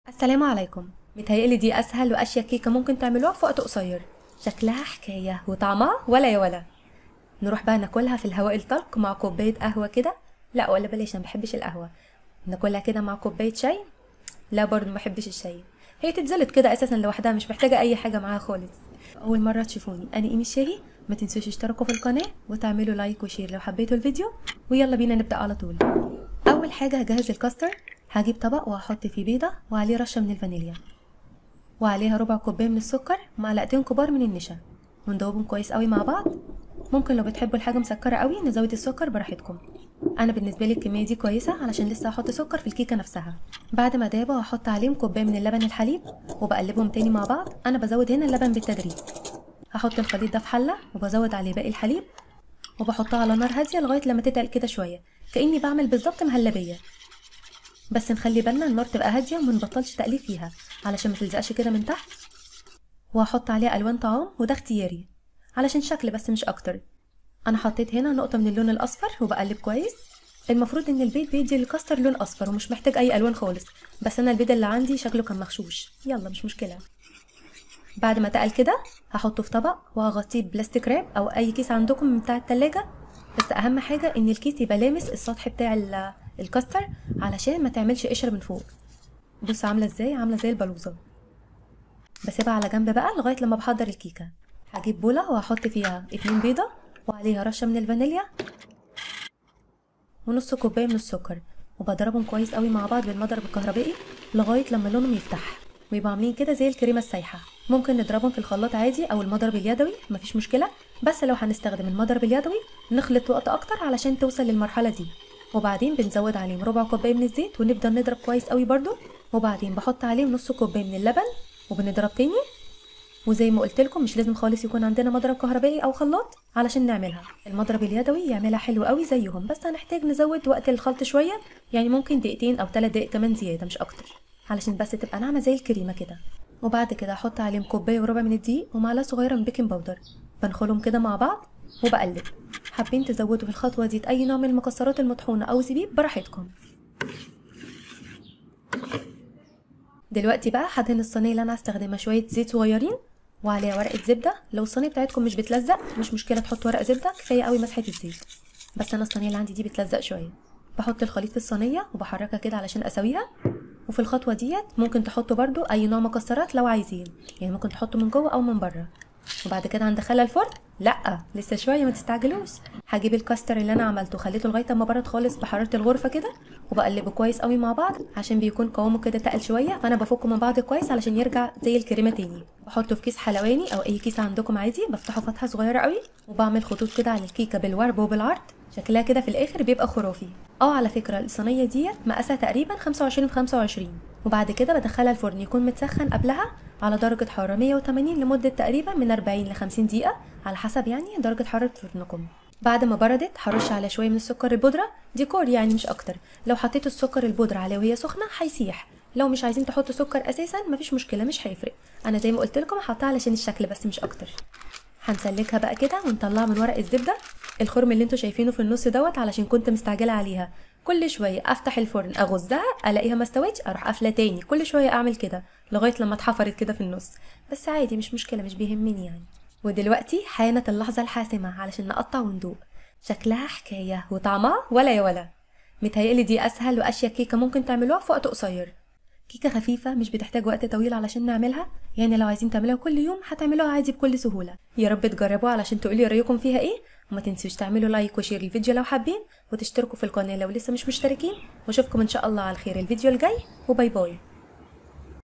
السلام عليكم متهيألي دي أسهل وأشيك كيكة ممكن تعملوها في وقت قصير شكلها حكاية وطعمها ولا يا ولا نروح بقى ناكلها في الهواء الطلق مع كوباية قهوة كده لا ولا بلاش أنا مبحبش القهوة ناكلها كده مع كوباية شاي لا برضه مبحبش الشاي هي تتزلط كده أساسا لوحدها مش محتاجة أي حاجة معاها خالص أول مرة تشوفوني أنا إيمي الشاهي ما تنسوش اشتركوا في القناة وتعملوا لايك وشير لو حبيتوا الفيديو ويلا بينا نبدأ على طول أول حاجة هجهز الكاستر هجيب طبق وهحط فيه بيضة وعليه رشة من الفانيليا وعليها ربع كوباية من السكر ومعلقتين كبار من النشا وندوبهم كويس قوي مع بعض ممكن لو بتحبوا الحاجة مسكرة قوي نزود السكر براحتكم انا بالنسبة لي الكمية دي كويسة علشان لسه هحط سكر في الكيكة نفسها بعد ما دابوا هحط عليهم كوباية من اللبن الحليب وبقلبهم تاني مع بعض انا بزود هنا اللبن بالتدريج هحط الخليط ده في حلة وبزود عليه باقي الحليب وبحطها على نار هادية لغاية لما تتقل كده شوية كأني بعمل بالظبط مهلبية بس نخلي بالنا النار تبقى هادية ومنبطلش تقليب فيها علشان ما تلزقش كده من تحت وهحط عليها ألوان طعام وده اختياري علشان شكل بس مش أكتر أنا حطيت هنا نقطة من اللون الأصفر وبقلب كويس المفروض إن البيض بيدي للكاستر لون أصفر ومش محتاج أي ألوان خالص بس أنا البيض اللي عندي شكله كان مغشوش يلا مش مشكلة بعد ما تقل كده هحطه في طبق وهغطيه بلاستيك راب او اي كيس عندكم من بتاع التلاجة بس اهم حاجة ان الكيس يبقى لامس السطح بتاع ال- الكاستر علشان ما تعملش قشرة من فوق بص عاملة ازاي عاملة زي البلوزة بسيبها على جنب بقى لغاية لما بحضر الكيكة هجيب بولة وهحط فيها اتنين بيضة وعليها رشة من الفانيليا ونص كوباية من السكر وبضربهم كويس قوي مع بعض بالمضرب الكهربائي لغاية لما لونهم يفتح ويبقوا عاملين كده زي الكريمة السايحة ممكن نضربهم في الخلاط عادي أو المضرب اليدوي مفيش مشكلة بس لو هنستخدم المضرب اليدوي نخلط وقت أكتر علشان توصل للمرحلة دي وبعدين بنزود عليهم ربع كوباية من الزيت ونفضل نضرب كويس قوي برضو وبعدين بحط عليهم نص كوباية من اللبن وبنضرب تاني وزي ما قلت لكم مش لازم خالص يكون عندنا مضرب كهربائي او خلاط علشان نعملها المضرب اليدوي يعملها حلو قوي زيهم بس هنحتاج نزود وقت الخلط شويه يعني ممكن دقيقتين او ثلاث دقايق كمان زياده مش اكتر علشان بس تبقى ناعمه زي الكريمه كده وبعد كده احط عليهم كوبايه وربع من الدقيق ومعلقه صغيره من بيكنج باودر بنخلهم كده مع بعض وبقلب حابين تزودوا في الخطوه دي اي نوع من المكسرات المطحونه او زبيب براحتكم دلوقتي بقى هدهن الصينيه اللي انا هستخدمها شويه زيت صغيرين وعليها ورقه زبده لو الصينيه بتاعتكم مش بتلزق مش مشكله تحط ورق زبده كفايه قوي مسحه الزيت بس انا الصينيه اللي عندي دي بتلزق شويه بحط الخليط في الصينيه وبحركها كده علشان اسويها وفي الخطوه ديت ممكن تحطوا برضو اي نوع مكسرات لو عايزين يعني ممكن تحطوا من جوه او من بره وبعد كده هندخلها الفرن لا لسه شويه ما تستعجلوش هجيب الكاستر اللي انا عملته خليته لغايه اما برد خالص بحراره الغرفه كده وبقلبه كويس قوي مع بعض عشان بيكون قوامه كده تقل شويه فانا بفكه من بعض كويس علشان يرجع زي الكريمه تاني بحطه في كيس حلواني او اي كيس عندكم عادي بفتحه فتحه صغيره قوي وبعمل خطوط كده على الكيكه بالورب وبالعرض شكلها كده في الاخر بيبقى خرافي اه على فكره الصينيه ديت مقاسها تقريبا 25 في 25 وبعد كده بدخلها الفرن يكون متسخن قبلها على درجه حراره 180 لمده تقريبا من 40 ل 50 دقيقه على حسب يعني درجه حراره فرنكم بعد ما بردت هرش على شويه من السكر البودره ديكور يعني مش اكتر لو حطيتوا السكر البودره عليه وهي سخنه هيسيح لو مش عايزين تحطوا سكر اساسا مفيش مشكله مش هيفرق انا زي ما قلت لكم هحطها علشان الشكل بس مش اكتر هنسلكها بقى كده ونطلعها من ورق الزبده الخرم اللي انتوا شايفينه في النص دوت علشان كنت مستعجله عليها كل شويه افتح الفرن اغزها الاقيها ما استوتش اروح قافله تاني كل شويه اعمل كده لغايه لما اتحفرت كده في النص بس عادي مش مشكله مش بيهمني يعني ودلوقتي حانت اللحظه الحاسمه علشان نقطع وندوق شكلها حكايه وطعمها ولا يا ولا متهيألي دي اسهل واشيك كيكه ممكن تعملوها في وقت قصير كيكة خفيفة مش بتحتاج وقت طويل علشان نعملها يعني لو عايزين تعملوها كل يوم هتعملوها عادي بكل سهولة يا رب تجربوها علشان تقولي رأيكم فيها ايه وما تنسوش تعملوا لايك وشير الفيديو لو حابين وتشتركوا في القناة لو لسه مش مشتركين واشوفكم ان شاء الله على خير الفيديو الجاي وباي باي